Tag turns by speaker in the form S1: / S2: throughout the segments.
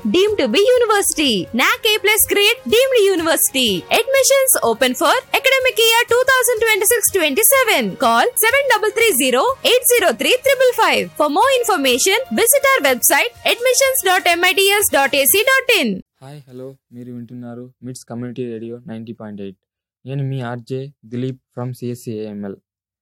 S1: deemed to be university. NAC A plus grade deemed university. Admissions open for academic year 2026-27. Call 7330-803-555. For more information, visit our website admissions.mits.ac.in.
S2: Hi hello మీరు వింటున్నారు MITS community radio ninety point eight నేను మీ RJ Dilip from CSE AIML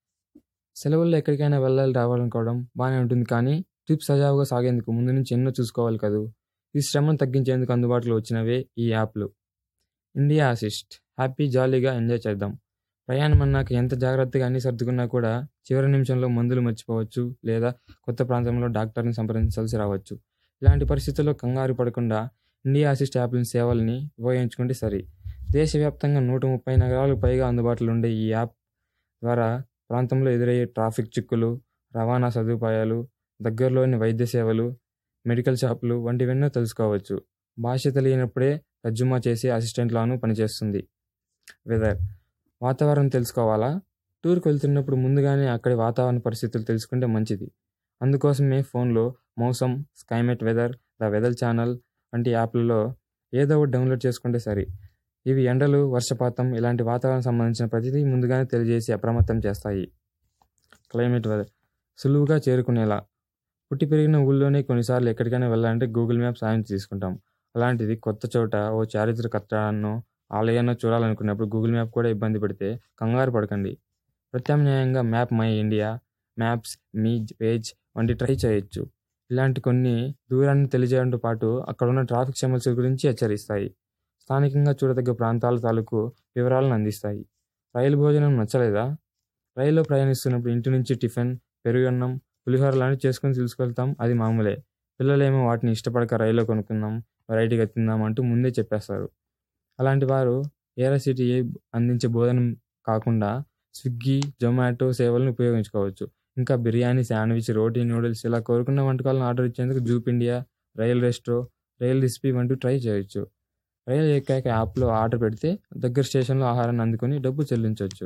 S2: సెలవుల్లో ఎక్కడికైనా వెళ్ళాలి రావాలనుకోవడం బాగానే ఉంటుంది కానీ ట్రిప్ సజావుగా సాగేందుకు ముందు నుంచి ఎన్నో చూసుకోవాలి కదూ ఈ శ్రమను తగ్గించేందుకు అందుబాటులో వచ్చినవే ఈ యాప్లు ఇండియా అసిస్ట్ హ్యాపీ జాలీగా ఎంజాయ్ చేద్దాం ప్రయాణం అన్నాక ఎంత జాగ్రత్తగా అన్ని సర్దుకున్నా కూడా చివరి నిమిషంలో మందులు మర్చిపోవచ్చు లేదా కొత్త ప్రాంతంలో డాక్టర్ని సంప్రదించాల్సి రావచ్చు ఇలాంటి పరిస్థితుల్లో కంగారు పడకుండా ఇండియా అసిస్ట్ యాప్ల సేవల్ని ఉపయోగించుకుంటే సరి దేశవ్యాప్తంగా నూట ముప్పై నగరాలకు పైగా అందుబాటులో ఉండే ఈ యాప్ ద్వారా ప్రాంతంలో ఎదురయ్యే ట్రాఫిక్ చిక్కులు రవాణా సదుపాయాలు దగ్గరలోని వైద్య సేవలు మెడికల్ షాపులు వంటివెన్నో తెలుసుకోవచ్చు భాష తెలియనప్పుడే తర్జుమా చేసే అసిస్టెంట్లాను పనిచేస్తుంది వెదర్ వాతావరణం తెలుసుకోవాలా టూర్కి వెళ్తున్నప్పుడు ముందుగానే అక్కడి వాతావరణ పరిస్థితులు తెలుసుకుంటే మంచిది అందుకోసమే ఫోన్లో Mausam Skymet weather the weather channel వంటి యాప్లలో ఏదో ఒకటి డౌన్లోడ్ చేసుకుంటే సరి ఇవి ఎండలు వర్షపాతం ఇలాంటి వాతావరణం సంబంధించిన ప్రతిదీ ముందుగానే తెలియజేసి అప్రమత్తం చేస్తాయి క్లైమేట్ వెదర్ సులువుగా చేరుకునేలా పుట్టి పెరిగిన ఊళ్ళోనే కొన్నిసార్లు ఎక్కడికైనా వెళ్ళాలంటే గూగుల్ మ్యాప్ సాయం తీసుకుంటాం అలాంటిది కొత్త చోట ఓ చారిత్రక కట్టడాన్నో ఆలయాన్నో చూడాలనుకున్నప్పుడు గూగుల్ మ్యాప్ కూడా ఇబ్బంది పెడితే కంగారు పడకండి ప్రత్యామ్నాయంగా map my India maps me page వంటి ట్రై చేయొచ్చు ఇలాంటి కొన్ని దూరాన్ని తెలియజేయడంతో పాటు అక్కడ ఉన్న ట్రాఫిక్ సమస్యల గురించి హెచ్చరిస్తాయి స్థానికంగా చూడదగ్గ ప్రాంతాల తాలూకు వివరాలను అందిస్తాయి రైలు భోజనం నచ్చలేదా రైల్లో ప్రయాణిస్తున్నప్పుడు ఇంటి నుంచి టిఫిన్ పెరుగన్నం పులిహోర లాంటివి చేసుకొని తీసుకెళ్తాం అది మామూలే పిల్లలేమో వాటిని ఇష్టపడక రైల్లో కొనుక్కుందాం వెరైటీగా తిందాం అంటూ ముందే చెప్పేస్తారు అలాంటి వారు ఏరసిటీ అందించే భోజనం కాకుండా స్విగ్గీ జొమాటో సేవలను ఉపయోగించుకోవచ్చు ఇంకా బిర్యానీ శాండ్విచ్ రోటీ నూడిల్స్ ఇలా కోరుకున్న వంటకాలను ఆర్డర్ ఇచ్చేందుకు Zoop India rail restro rail recipe వంటి ట్రై చేయొచ్చు రైలు ఎక్కాక యాప్లో ఆర్డర్ పెడితే దగ్గర స్టేషన్లో ఆహారాన్ని అందుకొని డబ్బు చెల్లించవచ్చు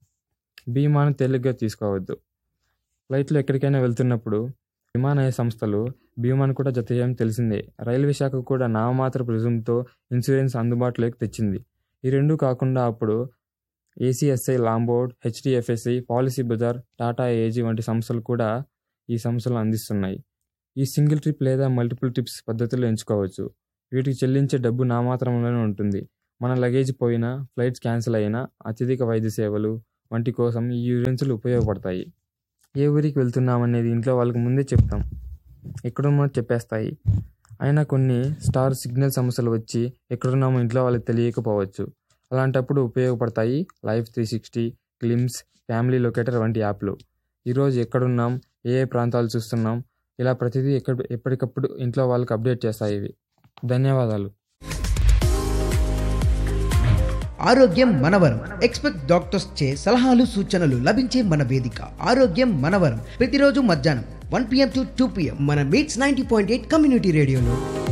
S2: బీమాను తేలిగ్గా తీసుకోవద్దు ఫ్లైట్లో ఎక్కడికైనా వెళ్తున్నప్పుడు విమానయాన సంస్థలు బీమాను కూడా జత చేయడం తెలిసిందే రైల్వే శాఖ కూడా నామమాత్ర రుజువుతో ఇన్సూరెన్స్ అందుబాటులోకి తెచ్చింది ఈ రెండు కాకుండా అప్పుడు ఏసీఎస్ఐ లాంబోర్డ్ హెచ్డిఎఫ్ఎస్సి పాలసీ బజార్ టాటా ఏజీ వంటి సంస్థలు కూడా ఈ సంస్థలు అందిస్తున్నాయి ఈ సింగిల్ ట్రిప్ లేదా మల్టిపుల్ ట్రిప్స్ పద్ధతులు ఎంచుకోవచ్చు వీటికి చెల్లించే డబ్బు నామాత్రంలోనే ఉంటుంది మన లగేజ్ పోయినా ఫ్లైట్స్ క్యాన్సిల్ అయినా అత్యధిక వైద్య సేవలు వంటి కోసం ఈ ఇన్సూరెన్సులు ఉపయోగపడతాయి ఏ ఊరికి వెళ్తున్నామనేది ఇంట్లో వాళ్ళకి ముందే చెప్తాం ఎక్కడున్నామో చెప్పేస్తాయి అయినా కొన్ని స్టార్ సిగ్నల్ సమస్యలు వచ్చి ఎక్కడున్నామో ఇంట్లో వాళ్ళకి తెలియకపోవచ్చు అలాంటప్పుడు ఉపయోగపడతాయి life three sixty Glympse family locator వంటి యాప్లు ఈరోజు ఎక్కడున్నాం ఏ ఏ ప్రాంతాలు చూస్తున్నాం ఇలా ప్రతిదీ ఎక్కడ ఎప్పటికప్పుడు ఇంట్లో వాళ్ళకి అప్డేట్ చేస్తాయి ఇవి ధన్యవాదాలు
S3: ఆరోగ్యం మనవరం ఎక్స్పెక్ట్ డాక్టర్స్ చే సలహాలు సూచనలు లభించే మన వేదిక ఆరోగ్యం మనవరం ప్రతిరోజు మధ్యాహ్నం one PM to two PM మన MITS ninety point eight community రేడియోలో